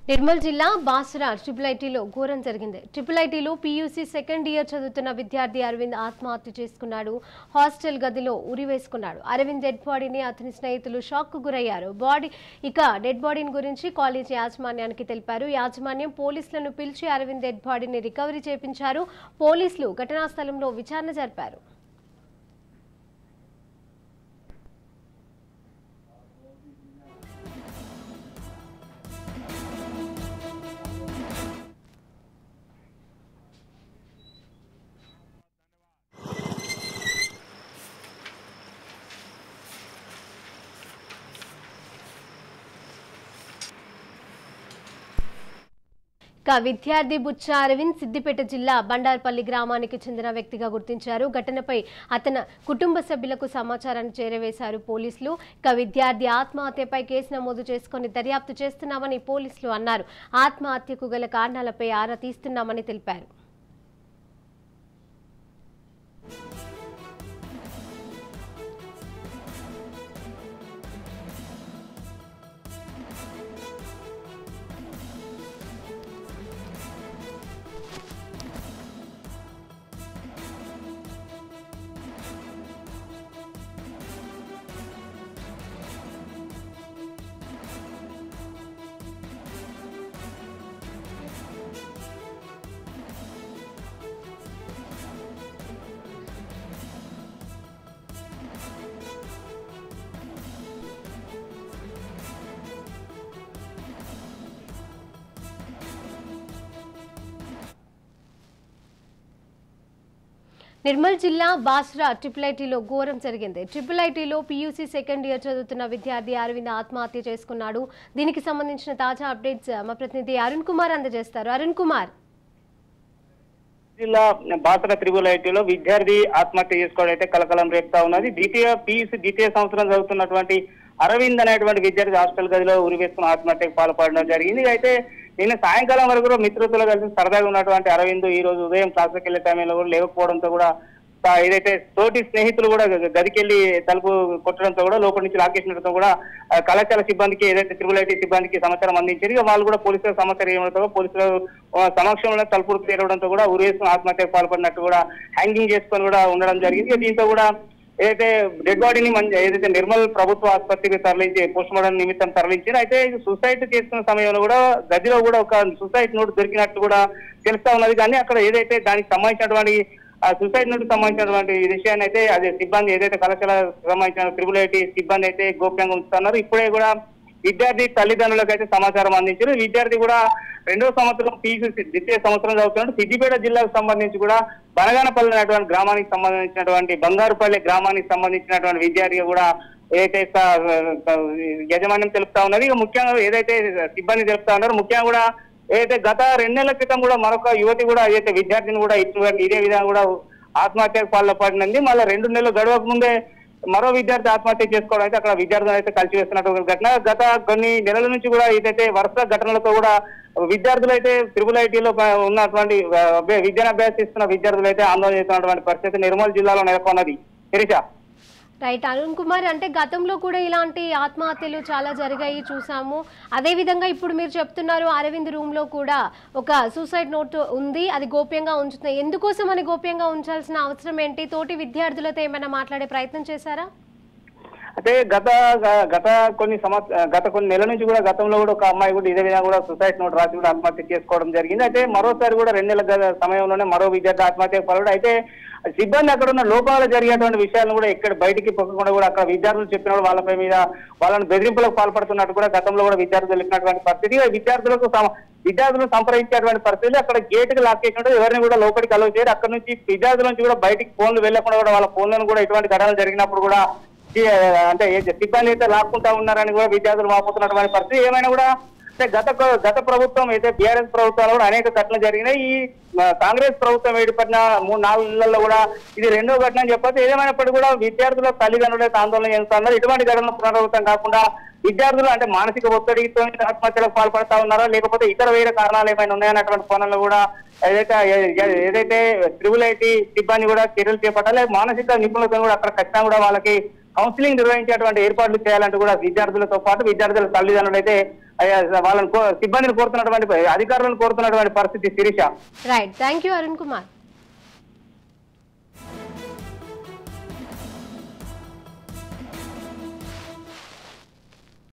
నిర్మల్ జిల్లా బాసరా ట్రిపుల్ ఐటీలో ఘోరం జరిగింది ట్రిపుల్ ఐటీలో పీయూసీ సెకండ్ ఇయర్ చదువుతున్న విద్యార్థి అరవింద్ ఆత్మహత్య చేసుకున్నాడు హాస్టల్ గదిలో ఉరివేసుకున్నాడు అరవింద్ డెడ్ బాడీని అతని స్నేహితులు షాక్ కు గురయ్యారు బాడీ ఇక డెడ్ బాడీని గురించి కాలేజ్ యాజమాన్యానికి తెలిపారు యాజమాన్యం పోలీసులను పిలిచి అరవింద్ డెడ్ బాడీని రికవరీ చేపించారు పోలీసులు ఘటనా స్థలంలో విచారణ జరిపారు ఇక విద్యార్థి బుచ్చ అరవింద్ సిద్దిపేట జిల్లా బండార్పల్లి గ్రామానికి చెందిన వ్యక్తిగా గుర్తించారు ఘటనపై అతని కుటుంబ సభ్యులకు సమాచారాన్ని చేరవేశారు పోలీసులు ఇక విద్యార్థి ఆత్మహత్యపై కేసు నమోదు చేసుకుని దర్యాప్తు చేస్తున్నామని పోలీసులు అన్నారు ఆత్మహత్యకు గల కారణాలపై ఆరా తీస్తున్నామని తెలిపారు నిర్మల్ జిల్లా బాస్రా ట్రిపుల్ ఐటీలో ఘోరం జరిగింది ట్రిపుల్ ఐటీలో పీయూసీ సెకండ్ ఇయర్ చదువుతున్న విద్యార్థి అరవింద్ ఆత్మహత్య చేసుకున్నాడు దీనికి సంబంధించిన తాజా అప్డేట్స్ మా ప్రతినిధి అరుణ్ కుమార్ అందజేస్తారు అరుణ్ కుమార్ జిల్లా బాసర త్రిబుల్ ఐటీలో విద్యార్థి ఆత్మహత్య చేసుకోవడం అయితే కలకలం రేపుతా ఉన్నది ద్వితీయ పీయూసీ ద్వితీయ సంవత్సరం చదువుతున్నటువంటి అరవింద్ అనేటువంటి విద్యార్థి హాస్టల్ గదిలో ఉరి వేసుకుని ఆత్మహత్యకు పాల్పడడం జరిగింది అయితే నిన్న సాయంకాలం వరకు కూడా మిత్రులతో కలిసి సరదాగా ఉన్నటువంటి అరవింద్ ఈ రోజు ఉదయం క్లాసులకు వెళ్లే టైంలో కూడా లేకపోవడంతో కూడా ఆ, ఏదైతే తోటి స్నేహితులు కూడా గ- గదికెళ్లి తలుపు కొట్టడంతో కూడా లోపల నుంచి లాకేసినడంతో కూడా ఆ, కళాశాల సిబ్బందికి ఏదైతే త్రిబుల్ ఐటీ సిబ్బందికి సమాచారం అందించారు ఇక వాళ్ళు కూడా పోలీసులకు సమాచారం ఇవ్వడంతో పోలీసుల ఆ, సమక్షంలో తలుపులు తెరవడంతో కూడా ఉరేసుకుని ఆత్మహత్యకు పాల్పడినట్టు కూడా హ్యాంగింగ్ చేసుకొని కూడా ఉండడం జరిగింది ఇక దీంతో కూడా ఏదైతే డెడ్ బాడీని మంచి ఏదైతే నిర్మల్ ప్రభుత్వ ఆసుపత్రికి తరలించి పోస్ట్ మార్టం నిమిత్తం తరలించారు అయితే సూసైడ్ చేసుకున్న సమయంలో కూడా గదిలో కూడా ఒక సూసైడ్ నోట్ దొరికినట్టు కూడా తెలుస్తా ఉన్నది కానీ అక్కడ ఏదైతే దానికి సంబంధించినటువంటి ఆ సూసైడ్ నోట్ సంబంధించినటువంటి విషయాన్ని అయితే అదే సిబ్బంది ఏదైతే కళాశాల సంబంధించిన త్రిబుల్ ఐటీ సిబ్బంది అయితే గోప్యంగా ఉంచుతున్నారు ఇప్పుడే కూడా విద్యార్థి తల్లిదండ్రులకు అయితే సమాచారం అందించారు విద్యార్థి కూడా రెండో సంవత్సరం పీసీ ద్వితీయ సంవత్సరం చదువుతున్నాడు సిద్దిపేట జిల్లాకు సంబంధించి కూడా బనగానపల్లి అనేటువంటి గ్రామానికి సంబంధించినటువంటి బంగారుపల్లి గ్రామానికి సంబంధించినటువంటి విద్యార్థి కూడా ఏదైతే స- స- యజమాన్యం తెలుపుతా ఉన్నది ఇక ముఖ్యంగా ఏదైతే సిబ్బంది తెలుపుతా ఉన్నారు ముఖ్యంగా కూడా ఏదైతే గత రెండు నెలల క్రితం కూడా మరొక యువతి కూడా ఏదైతే విద్యార్థిని కూడా ఇటువంటి ఇదే విధంగా కూడా ఆత్మహత్యకు పాల్పడినది మళ్ళీ రెండు నెలలు గడవక ముందే మరో విద్యార్థి ఆత్మహత్య చేసుకోవడం అయితే అక్కడ విద్యార్థులు అయితే కలిసి వేస్తున్నటువంటి ఘటన గత కొన్ని నెలల నుంచి కూడా ఏదైతే వరుస ఘటనలతో కూడా విద్యార్థులు అయితే త్రిపుల్ ఐటీలో ఉన్నటువంటి ఆ, విద్యను అభ్యసిస్తున్న విద్యార్థులు అయితే ఆందోళన చేస్తున్నటువంటి పరిస్థితి నిర్మల్ జిల్లాలో నెలకొన్నది శిరీష రైట్ అరుణ్ కుమార్ అంటే గతంలో కూడా ఇలాంటి ఆత్మహత్యలు చాలా జరిగాయి చూసాము అదే విధంగా ఇప్పుడు మీరు చెప్తున్నారు అరవింద్ రూమ్ లో కూడా ఒక సూసైడ్ నోట్ ఉంది అది గోప్యంగా ఉంచుతుంది ఎందుకోసం అని గోప్యంగా ఉంచాల్సిన అవసరం ఏంటి తోటి విద్యార్థులతో ఏమైనా మాట్లాడే ప్రయత్నం చేశారా అంటే గత గ- గత కొన్ని సంవత్సర గత కొన్ని నెలల నుంచి కూడా గతంలో కూడా ఒక అమ్మాయి కూడా ఇదే విధంగా కూడా సొసైటీ నోట్ రాసి కూడా ఆత్మహత్య చేసుకోవడం జరిగింది అయితే మరోసారి కూడా రెండు నెలల గ- సమయంలోనే మరో విద్యార్థి ఆత్మహత్యకు పాల్పడు అయితే సిబ్బంది అక్కడ ఉన్న లోపాలు జరిగేటువంటి విషయాలను కూడా ఇక్కడ బయటికి పొక్కకుండా కూడా అక్కడ విద్యార్థులు చెప్పినప్పుడు వాళ్ళపై మీద వాళ్ళని బెదిరింపులకు పాల్పడుతున్నట్టు కూడా గతంలో కూడా విద్యార్థులు తెలిపినటువంటి పరిస్థితి విద్యార్థులకు సమ- విద్యార్థులు సంప్రదించేటువంటి పరిస్థితులు అక్కడ గేట్ కి లాక్ చేసినట్టు ఎవరిని కూడా లోపలికి అలవ్ చేయరు అక్కడ నుంచి విద్యార్థుల నుంచి కూడా బయటికి ఫోన్లు వెళ్లకుండా కూడా వాళ్ళ ఫోన్లను కూడా ఇటువంటి ఘటనలు జరిగినప్పుడు కూడా ఈ, అంటే ఏ- సిబ్బంది అయితే లాక్కుంటా ఉన్నారని కూడా విద్యార్థులు వాపోతున్నటువంటి పరిస్థితి ఏమైనా కూడా అంటే గత ప్ర- గత ప్రభుత్వం అయితే బీఆర్ఎస్ ప్రభుత్వాలు కూడా అనేక ఘటనలు జరిగినాయి ఈ ఆ, కాంగ్రెస్ ప్రభుత్వం ఏర్పడిన మూడు నాలుగు నెలల్లో కూడా ఇది రెండో ఘటన అని చెప్పొచ్చు ఏదేమైనప్పటికీ కూడా విద్యార్థుల తల్లిదండ్రులు అయితే ఆందోళన చేస్తున్నారు ఇటువంటి ఘటనలు పునరావృతం కాకుండా విద్యార్థులు అంటే మానసిక ఒత్తిడితో ఆత్మహత్యలకు పాల్పడతా ఉన్నారా లేకపోతే ఇతర వేరే కారణాలు ఏమైనా ఉన్నాయన్నటువంటి కోణంలో కూడా ఏదైతే ఏ- ఏ- ఏదైతే త్రిబుల్ ఐటీ సిబ్బంది కూడా చర్యలు చేపట్టాలి మానసిక నిపుణులతో కూడా అక్కడ ఖచ్చితంగా కూడా వాళ్ళకి కౌన్సిలింగ్ నిర్వహించేటువంటి ఏర్పాట్లు చేయాలంటూ కూడా విద్యార్థులతో పాటు విద్యార్థుల తల్లిదండ్రులు అయితే అయ్యా, వాళ్ళని కో- సిబ్బందిని కోరుతున్నటువంటి అధికారులను కోరుతున్నటువంటి పరిస్థితి Sirisha right thank you Arun Kumar